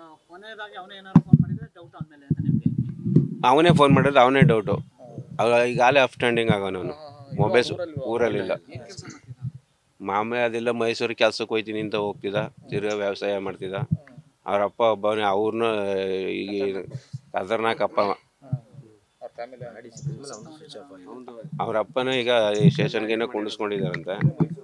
ಕೊನೆಯದಾಗಿ ಅವನೇ ಏನಾದ್ರು ಫೋನ್ ಮಾಡಿದ್ರೆ ಡೌಟ್ ಆದ್ಮೇಲೆ ಅಂತ ನಿಮಗೆ ಅವನೇ ಫೋನ್ ಮಾಡಿದ್ರೆ ಅವನೇ ಡೌಟು ಈಗಾಗಲೇ ಅಪ್ ಸ್ಟ್ಯಾಂಡಿಂಗ್ ಆಗೋನು ಅವನು ಮೊಬೈಲ್ ಊರಲ್ಲಿಲ್ಲ ಏನ್ ಕೆಲಸ ಮಾಡ್ತಿದ್ದ ಮಾಮೂಲಿ ಅದೆಲ್ಲ ಮೈಸೂರು ಕೆಲ್ಸಕ್ಕೆ ಹೋಯ್ತೀನಿ ಅಂತ ಹೋಗ್ತಿದ್ದ ತಿರ್ಗಾ ವ್ಯವಸಾಯ ಮಾಡ್ತಿದ್ದ ಅವ್ರ ಅಪ್ಪ ಒಬ್ಬವನೇ ಅವ್ರನ್ನ ಈಗ ಖತರ್ನಾಕ್ ಅಪ್ಪ ಅವ. ಅವ್ರ ಅಪ್ಪನೂ ಈಗ ಈ ಸ್ಟೇಷನ್ಗೇನೋ ಕುಂಡಿಸ್ಕೊಂಡಿದಾರಂತೆ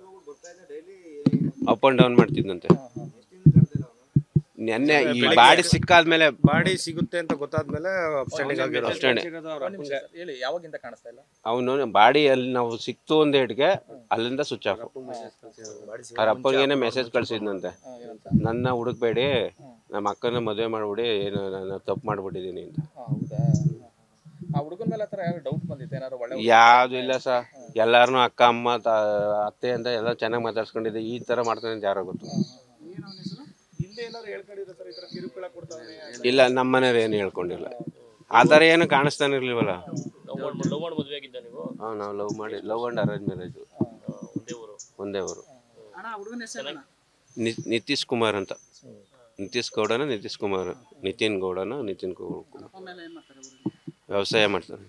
ಅಪ್ ಅಂಡ್ ಡೌನ್ ಮಾಡ್ತಿದ್ದಂತೆ ನೆನ್ನೆ ಈ ಬಾಡಿ ಸಿಕ್ಕಾದ್ಮೇಲೆ ಬಾಡಿ ಸಿಗುತ್ತೆ ಅಂತ ಗೊತ್ತಾದ್ಮೇಲೆ ಸ್ಟ್ಯಾಂಡಿಂಗ್ ಆಗಿರೋ ಸ್ಟ್ಯಾಂಡಿಂಗ್ ಒಂದ್ ನಿಮಿಷ ಸರ್, ಹೇಳಿ ಯಾವಾಗಿಂದ ಕಾಣಿಸ್ತಾ ಇಲ್ಲ ಅವನು ಬಾಡಿ ಅಲ್ಲಿ ನಾವು ಸಿಕ್ತು ಒಂದ್ ಏಟ್ಗೆ ಅಲ್ಲಿಂದ ಸ್ವಿಚ್ ಆಫ್ ಅವ್ರ ಅಪ್ಪನಿಗೇನೆ ಮೆಸೇಜ್ ಕಳ್ಸಿದ್ನಂತೆ ಹಾ, ಏನಂತ ನನ್ನ ಹುಡುಕ್ಬೇಡಿ ನಮ್ಮ ಅಕ್ಕನ ಮದುವೆ ಮಾಡ್ಬಿಡಿ ಏನು ನಾನು ತಪ್ಪು ಮಾಡ್ಬಿಟ್ಟಿದ್ದೀನಿ ಅಂತ ಹಾ, ಹೌದಾ ಆ ಹುಡುಗನ ಮೇಲೆ ಹತ್ರ ಯಾರು ಡೌಟ್ ಬಂದಿತ್ತು ಏನಾದ್ರು ಒಳ್ಳೆ ಯಾವ್ದು ಇಲ್ಲ ಸ ಎಲ್ಲಾರನು ಅಕ್ಕ ಅಮ್ಮ ತ ಅತ್ತೆ ಅಂತ ಎಲ್ಲ ಚೆನ್ನಾಗಿ ಮಾತಾಡ್ಸ್ಕೊಂಡಿದ್ದೆ ಈ ತರ ಮಾಡ್ತಾನೆ ಅಂತ ಯಾರೋ ಗೊತ್ತು ಏನ್ ಅವನ ಹೆಸರು ಹಿಂದೆ ಏನಾದ್ರು ಹೇಳ್ಕೊಂಡಿದ್ರೆ ಸರ್ ಈ ತರ ಕಿರುಕುಳ ಕೊಡ್ತಾನೆ ಇಲ್ಲ ನಮ್ಮ ಮನೆಯವ್ರು ಏನು ಹೇಳ್ಕೊಂಡಿಲ್ಲ ಆ ಥರ ಏನು ಕಾಣಿಸ್ತಾನೆ ಇರ್ಲಿಲ್ವಲ್ಲ ಲವ್ ಮಾಡಿ ಲವ್ ಮಾಡಿ ಮದುವೆ ಆಗಿದ್ದ ನೀವು ಹಾಂ ನಾವು ಲವ್ ಮಾಡಿ ಲವ್ ಅಂಡ್ ಅರೇಂಜ್ ಮ್ಯಾರೇಜ್ ಆ, ಒಂದೇ ಊರು ಒಂದೇ ಊರು ಅಣ್ಣ ಹುಡುಗನ ಹೆಸರು ಅಣ್ಣ ನಿ ನಿತೀಶ್ ಕುಮಾರ್ ಅಂತ ನಿತೀಶ್ ಗೌಡನ ನಿತೀಶ್ ಕುಮಾರ್ ನಿತಿನ್ ಗೌಡನ ನಿತಿನ್ ಕುಮಾರ್ ಅಪ್ಪ ಮೇಲೆ ಏನ್ ಮಾಡ್ತಾರೆ ಊರಲ್ಲಿ ವ್ಯವಸಾಯ ಮಾಡ್ತಾನೆ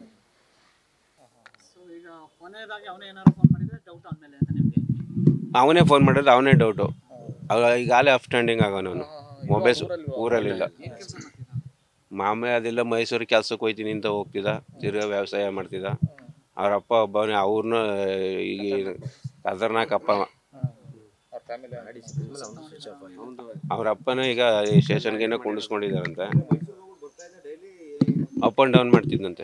ಸೊ ಈಗ ಕೊನೆಯದಾಗಿ ಅವನೇ ಏನಾದ್ರು ಫೋನ್ ಮಾಡಿದ್ರೆ ಡೌಟ್ ಆದ್ಮೇಲೆ ಅಂತ ನಿಮಗೆ ಅವನೇ ಫೋನ್ ಮಾಡಿದ್ರೆ ಅವನೇ ಡೌಟು ಈಗಾಗಲೇ ಅಪ್ ಸ್ಟ್ಯಾಂಡಿಂಗ್ ಆಗೋನು ಅವನು ಮೊಬೈಲ್ ಊರಲ್ಲಿಲ್ಲ ಏನ್ ಕೆಲಸ ಮಾಡ್ತಿದ್ದ ಮಾಮೂಲಿ ಅದೆಲ್ಲ ಮೈಸೂರು ಕೆಲ್ಸಕ್ಕೆ ಹೋಯ್ತೀನಿ ಅಂತ ಹೋಗ್ತಿದ್ದ ತಿರ್ಗಾ ವ್ಯವಸಾಯ ಮಾಡ್ತಿದ್ದ ಅವ್ರ ಅಪ್ಪ ಒಬ್ಬವನೇ ಅವ್ರನ್ನ ಈಗ ಖತರ್ನಾಕ್ ಅಪ್ಪ ಅವ. ಅವ್ರ ಫ್ಯಾಮಿಲಿ ಅವ್ರ ಅಪ್ಪನೂ ಈಗ ಈ ಸ್ಟೇಷನ್ಗೇನೋ ಕುಂಡಿಸ್ಕೊಂಡಿದಾರಂತೆ ಅಪ್ ಅಂಡ್ ಡೌನ್ ಮಾಡ್ತಿದ್ದಂತೆ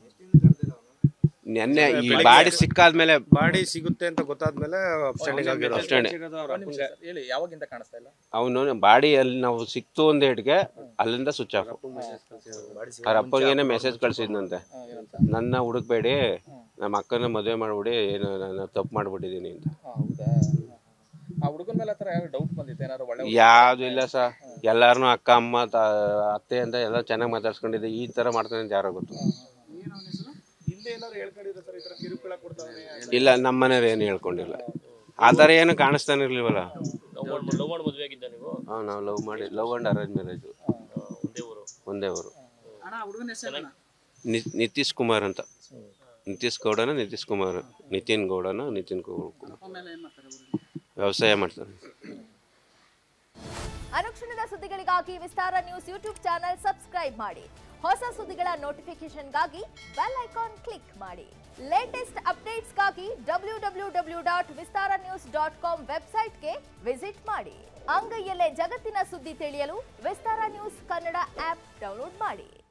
ನೆನ್ನೆ ಈ ಬಾಡಿ ಸಿಕ್ಕಾದ್ಮೇಲೆ ಬಾಡಿ ಸಿಗುತ್ತೆ ಅಂತ ಗೊತ್ತಾದ್ಮೇಲೆ ಸ್ಟ್ಯಾಂಡಿಂಗ್ ಆಗಿರೋ ಸ್ಟ್ಯಾಂಡಿಂಗ್ ಒಂದ್ ನಿಮಿಷ ಸರ್, ಹೇಳಿ ಯಾವಾಗಿಂದ ಕಾಣಿಸ್ತಾ ಇಲ್ಲ ಅವನು ಬಾಡಿ ಅಲ್ಲಿ ನಾವು ಸಿಕ್ತು ಒಂದ್ ಏಟ್ಗೆ ಅಲ್ಲಿಂದ ಸ್ವಿಚ್ ಆಫ್ ಅವ್ರ ಅಪ್ಪನಿಗೇನೆ ಮೆಸೇಜ್ ಕಳ್ಸಿದ್ನಂತೆ ಹಾ, ಏನಂತ ನನ್ನ ಹುಡುಕ್ಬೇಡಿ ನಮ್ಮ ಅಕ್ಕನ ಮದುವೆ ಮಾಡ್ಬಿಡಿ ಏನು ನಾನು ತಪ್ಪು ಮಾಡ್ಬಿಟ್ಟಿದ್ದೀನಿ ಅಂತ ಹಾ, ಹೌದಾ ಆ ಹುಡುಗನ ಮೇಲೆ ಹತ್ರ ಯಾರು ಡೌಟ್ ಬಂದಿತ್ತು ಏನಾದ್ರು ಒಳ್ಳೆ ಯಾವ್ದು ಇಲ್ಲ ಸ ಎಲ್ಲಾರನು ಅಕ್ಕ ಅಮ್ಮ ತ ಅತ್ತೆ ಅಂತ ಎಲ್ಲ ಚೆನ್ನಾಗಿ ಮಾತಾಡ್ಸ್ಕೊಂಡಿದ್ದೆ ಈ ತರ ಮಾಡ್ತಾನೆ ಅಂತ ಯಾರೋ ಗೊತ್ತು ಏನ್ ಅವನ ಹೆಸರು ಹಿಂದೆ ಏನಾದ್ರು ಹೇಳ್ಕೊಂಡಿದ್ರೆ ಸರ್ ಈ ತರ ಕಿರುಕುಳ ಕೊಡ್ತಾನೆ ಇಲ್ಲ ನಮ್ಮ ಮನೆಯವ್ರು ಏನು ಹೇಳ್ಕೊಂಡಿಲ್ಲ ಆ ಥರ ಏನು ಕಾಣಿಸ್ತಾನೆ ಇರ್ಲಿಲ್ವಲ್ಲ ಲವ್ ಮಾಡಿ ಲವ್ ಮಾಡಿ ಮದುವೆ ಆಗಿದ್ದ ನೀವು ಹಾಂ ನಾವು ಲವ್ ಮಾಡಿ ಲವ್ ಅಂಡ್ ಅರೇಂಜ್ ಮ್ಯಾರೇಜ್ ಆ, ಒಂದೇ ಊರು ಒಂದೇ ಊರು ಅಣ್ಣ ಹುಡುಗನ ಹೆಸರು ಅಣ್ಣ ನಿ ನಿತೀಶ್ ಕುಮಾರ್ ಅಂತ ನಿತೀಶ್ ಗೌಡನ ನಿತೀಶ್ ಕುಮಾರ್ ನಿತಿನ್ ಗೌಡನ ನಿತಿನ್ ಕುಮಾರ್ ಅಪ್ಪ ಮೇಲೆ ಏನ್ ಮಾಡ್ತಾರೆ ಊರಲ್ಲಿ ವ್ಯವಸಾಯ ಮಾಡ್ತಾನೆ ಅನುಕ್ಷಣದ ಸುದ್ದಿಗಳಿಗಾಗಿ Vistara news YouTube channel subscribe ಮಾಡಿ ಹೊಸ ಸುದ್ದಿಗಳ ನೋಟಿಫಿಕೇಶನ್ಗಾಗಿ ಬೆಲ್ ಐಕಾನ್ ಕ್ಲಿಕ್ ಮಾಡಿ ಲೇಟೆಸ್ಟ್ ಅಪ್ಡೇಟ್ಸ್ಗಾಗಿ W W W dot Vistara news dot com ವೆಬ್ಸೈಟ್ಗೆ ವಿಸಿಟ್ ಮಾಡಿ ಅಂಗೈಯಲ್ಲೇ ಜಗತ್ತಿನ ಸುದ್ದಿ ತಿಳಿಯಲು Vistara news Kannada app download ಮಾಡಿ